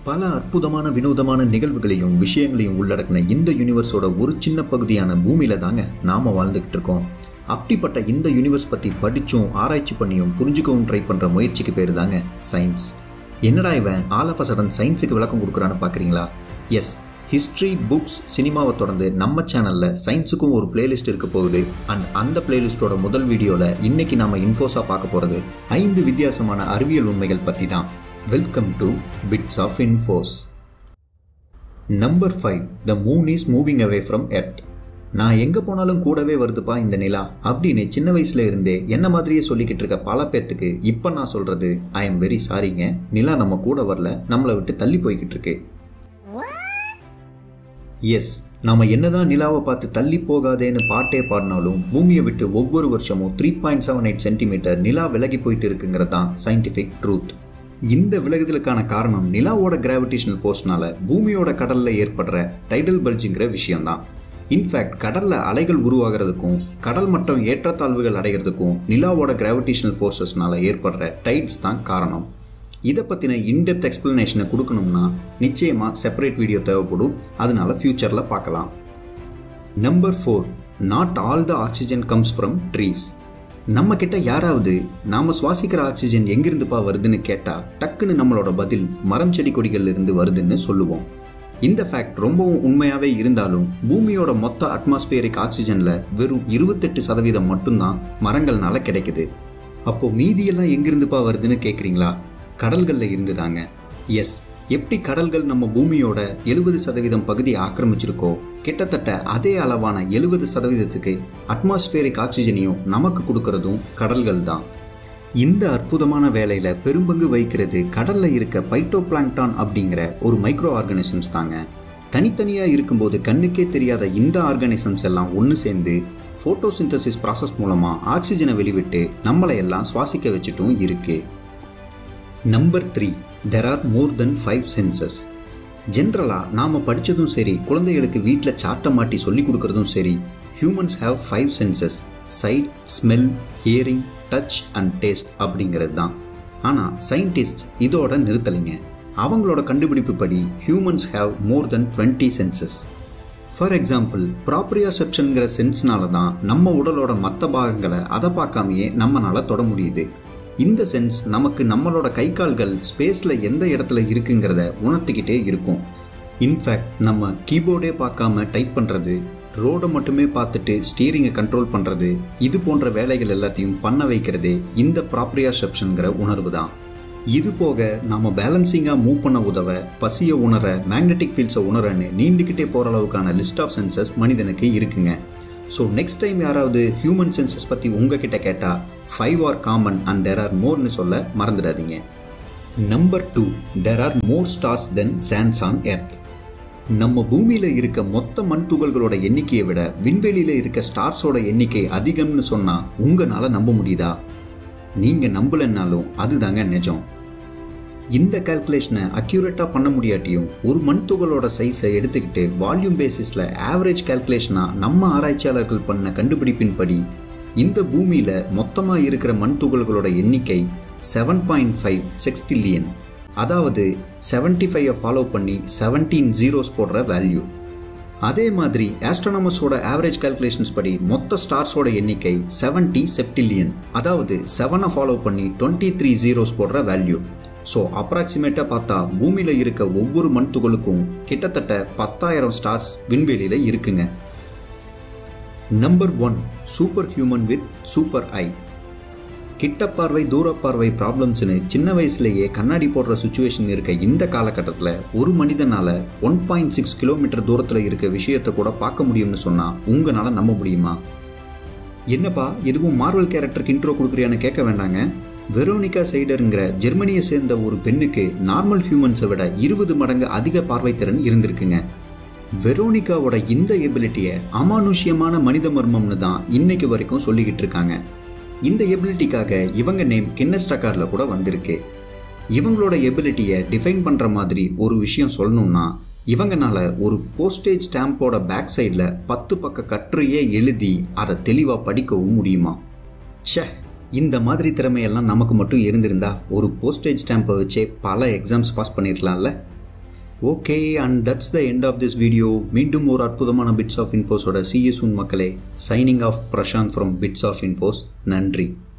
பல அற்புதமான வினோதமான நிகழ்வுகளையும் விஷயங்களையும் உள்ளடக்கின இந்த யூனிவர்ஸோட ஒரு சின்ன பகுதியான பூமியில தாங்க நாம வாழ்ந்துகிட்டு இருக்கோம் அப்படிப்பட்ட இந்த யூனிவர்ஸ் பத்தி படிச்சும் ஆராய்ச்சி பண்ணியும் புரிஞ்சுக்கவும் ட்ரை பண்ற முயற்சிக்கு பேர் தாங்க சயின்ஸ் என்னடா இவன் ஆல் ஆஃப் சடன் சயின்ஸுக்கு விளக்கம் கொடுக்குறான்னு பார்க்குறீங்களா எஸ் ஹிஸ்ட்ரி புக்ஸ் சினிமாவை தொடர்ந்து நம்ம சேனலில் சயின்ஸுக்கும் ஒரு பிளேலிஸ்ட் இருக்க போகுது அண்ட் அந்த பிளேலிஸ்ட்டோட முதல் வீடியோவில் இன்னைக்கு நாம இன்ஃபோஸாக பார்க்க போகிறது ஐந்து வித்தியாசமான அறிவியல் உண்மைகள் பற்றி தான் welcome to bits of infos number five the moon is moving away from earth நான் எங்கே போனாலும் கூடவே வருதுப்பா இந்த நிலா அப்படின்னு சின்ன வயசுல இருந்தே என்ன மாதிரியே சொல்லிக்கிட்டு இருக்க பல பேர்த்துக்கு இப்போ நான் சொல்றது ஐ எம் வெரி சாரிங்க நிலா நம்ம கூட வரல நம்மளை விட்டு தள்ளி போய்கிட்டு இருக்கு எஸ் நாம என்னதான் நிலாவை பார்த்து தள்ளி போகாதேன்னு பாட்டே பாடினாலும் பூமியை விட்டு ஒவ்வொரு வருஷமும் three point seven eight centimetre நிலா விலகி போயிட்டு இருக்குங்கிறது தான் சயின்டிஃபிக் ட்ரூத் இந்த விலகுதலுக்கான காரணம் நிலாவோட கிராவிடேஷனல் ஃபோர்ஸ்னால பூமியோட கடல்ல ஏற்படுற டைடல் பல்ஜுங்கிற விஷயம்தான் இன்ஃபேக்ட் கடல்ல அலைகள் உருவாகிறதுக்கும் கடல் மட்டம் ஏற்றத்தாழ்வுகள் அடைகிறதுக்கும் நிலாவோட கிராவிடேஷனல் ஃபோர்ஸஸ்னால ஏற்படுற டைட்ஸ் தான் காரணம் இதை பற்றின இன்டெப்த் எக்ஸ்பிளனேஷனை கொடுக்கணும்னா நிச்சயமாக செப்பரேட் வீடியோ தேவைப்படும் அதனால ஃப்யூச்சரில் பார்க்கலாம் number four not all the oxygen comes from trees நம்ம கிட்ட யாராவது நாம சுவாசிக்கிற ஆக்சிஜன் எங்கிருந்துப்பா வருதுன்னு கேட்டா டக்குன்னு நம்மளோட பதில் மரம் செடி கொடிகள்ல இருந்து வருதுன்னு சொல்லுவோம் இந்த ஃபேக்ட் ரொம்பவும் உண்மையாவே இருந்தாலும் பூமியோட மொத்த அட்மாஸ்பியரிக் ஆக்சிஜன்ல வெறும் இருபத்தெட்டு சதவீதம் மட்டும்தான் மரங்கள்னால கிடைக்குது அப்போ மீதியெல்லாம் எங்கிருந்துப்பா வருதுன்னு கேட்குறீங்களா கடல்களில் இருந்துதாங்க எஸ் எப்படி கடல்கள் நம்ம பூமியோட எழுபது சதவீதம் பகுதி ஆக்கிரமிச்சிருக்கோ கிட்டத்தட்ட அதே அளவான எழுபது சதவீதத்துக்கு அட்மாஸ்பியரிக் ஆக்சிஜனையும் நமக்கு கொடுக்கறதும் கடல்கள் தான் இந்த அற்புதமான வேலையில பெரும்பங்கு வகிக்கிறது கடல்ல இருக்க பைட்டோ பிளாங்டான் அப்படிங்கிற ஒரு மைக்ரோ ஆர்கானிசம்ஸ் தாங்க தனித்தனியாக இருக்கும்போது கண்ணுக்கே தெரியாத இந்த ஆர்கானிசம்ஸ் எல்லாம் ஒன்று சேர்ந்து ஃபோட்டோசிந்தசிஸ் ப்ராசஸ் மூலமாக ஆக்சிஜனை வெளிவிட்டு நம்மளை எல்லாம் சுவாசிக்க வச்சுட்டும் இருக்கு number three there are more than five senses ஜென்ரலாக நாம் படித்ததும் சரி குழந்தைகளுக்கு வீட்டில் சாட்டை மாட்டி சொல்லி கொடுக்கறதும் சரி humans have five senses sight smell hearing touch and taste அப்படிங்கிறது தான் ஆனால் சயின்டிஸ்ட் இதோட நிறுத்தலைங்க அவங்களோட கண்டுபிடிப்பு படி humans have more than twenty senses for example ப்ராப்ரியாசெப்ஷனுங்கிற சென்ஸ்னால தான் நம்ம உடலோட மற்ற பாகங்களை அதை பார்க்காமையே நம்மளால தொட முடியுது இந்த சென்ஸ் நமக்கு நம்மளோட கை கால்கள் ஸ்பேஸில் எந்த இடத்துல இருக்குங்கிறத உணர்த்திக்கிட்டே இருக்கும் இன்ஃபேக்ட் நம்ம கீபோர்டே பார்க்காம டைப் பண்ணுறது ரோடை மட்டுமே பார்த்துட்டு ஸ்டீரிங்கை கண்ட்ரோல் பண்ணுறது இது போன்ற வேலைகள் எல்லாத்தையும் பண்ண வைக்கிறதே இந்த ப்ராப்ரியாசெப்ஷனுங்கிற உணர்வு தான் இது போக நாம பேலன்சிங்காக மூவ் பண்ண உதவ பசியை உணர மேக்னெட்டிக் ஃபீல்ட்ஸை உணரன்னு நீண்டுக்கிட்டே போகிற அளவுக்கான லிஸ்ட் ஆஃப் சென்சஸ் மனிதனுக்கு இருக்குங்க ஸோ நெக்ஸ்ட் டைம் யாராவது ஹியூமன் சென்சஸ் பற்றி உங்ககிட்ட கேட்டால் five are common and there are மோர்னு சொல்ல மறந்துடாதீங்க number two there are more stars than sands on earth நம்ம பூமியில் இருக்க மொத்த மண் துகள்களோட எண்ணிக்கையை விட விண்வெளியில் இருக்க ஸ்டார்ஸோட எண்ணிக்கை அதிகம்னு சொன்னால் உங்களால் நம்ப முடியுதா நீங்கள் நம்பலைன்னாலும் அதுதாங்க நிஜம் இந்த கால்குலேஷனை அக்யூரேட்டாக பண்ண முடியாட்டியும் ஒரு மண் துகளோட சைஸை எடுத்துக்கிட்டு வால்யூம் பேசிஸில் ஆவரேஜ் கால்குலேஷனாக நம்ம ஆராய்ச்சியாளர்கள் பண்ண கண்டுபிடிப்பின்படி இந்த பூமியில் மொத்தமாக இருக்கிற மண் துகள்களோட எண்ணிக்கை செவன் பாயிண்ட் ஃபைவ் செக்ஸ்டில்லியன் அதாவது செவன்டி ஃபைவை ஃபாலோ பண்ணி செவன்டீன் ஜீரோஸ் போடுற வேல்யூ அதே மாதிரி ஆஸ்ட்ரோனமஸோட ஆவரேஜ் கால்குலேஷன்ஸ் படி மொத்த ஸ்டார்ஸோட எண்ணிக்கை செவன்டி செப்டில்லியன் அதாவது செவனை ஃபாலோ பண்ணி டுவெண்ட்டி த்ரீ ஜீரோஸ் போடுற வேல்யூ ஸோ அப்ராக்சிமேட்டாக பார்த்தா பூமியில் இருக்க ஒவ்வொரு மண் துகளுக்கும் கிட்டத்தட்ட பத்தாயிரம் ஸ்டார்ஸ் விண்வெளியில் இருக்குங்க number one super human with super eye கிட்ட பார்வை தூர பார்வை ப்ராப்ளம்ஸ்னு சின்ன வயசுலேயே கண்ணாடி போடுற சுச்சுவேஷன் இருக்க இந்த காலகட்டத்தில் ஒரு மனிதனால் ஒன் பாயிண்ட் சிக்ஸ் கிலோமீட்டர் தூரத்தில் இருக்க விஷயத்தை கூட பார்க்க முடியும்னு சொன்னால் உங்களால் நம்ப முடியுமா என்னப்பா எதுவும் மார்வல் கேரக்டருக்கு இன்ட்ரோ கொடுக்குறியான்னு கேட்க வேண்டாங்க வெரோனிகா சைடருங்கிற ஜெர்மனியை சேர்ந்த ஒரு பெண்ணுக்கு நார்மல் ஹியூமன்ஸை விட இருபது மடங்கு அதிக பார்வைத்திறன் இருந்திருக்குங்க வெரோனிகாவோட இந்த எபிலிட்டியை அமானுஷ்யமான மனித மர்மம்னு தான் இன்னைக்கு வரைக்கும் சொல்லிக்கிட்டு இருக்காங்க இந்த எபிலிட்டிக்காக இவங்க நேம் கின்னஸ் ரெக்கார்டில் கூட வந்திருக்கு இவங்களோட எபிலிட்டியை டிஃபைன் பண்ணுற மாதிரி ஒரு விஷயம் சொல்லணும்னா இவங்கனால ஒரு போஸ்டேஜ் ஸ்டாம்போட பேக் சைடில் பத்து பக்க கட்டுரையே எழுதி அதை தெளிவாக படிக்கவும் முடியுமா ச்சே இந்த மாதிரி திறமையெல்லாம் நமக்கு மட்டும் இருந்திருந்தா ஒரு போஸ்டேஜ் ஸ்டாம்பை வச்சே பல எக்ஸாம்ஸ் பாஸ் பண்ணிடலாம்ல okay and that's the end of this video மீண்டும் ஒரு அற்புதமான பிட்ஸ் ஆஃப் இன்ஃபோஸோட சிஎஸ்உன் மக்களே signing off Prashanth from bits of infos நன்றி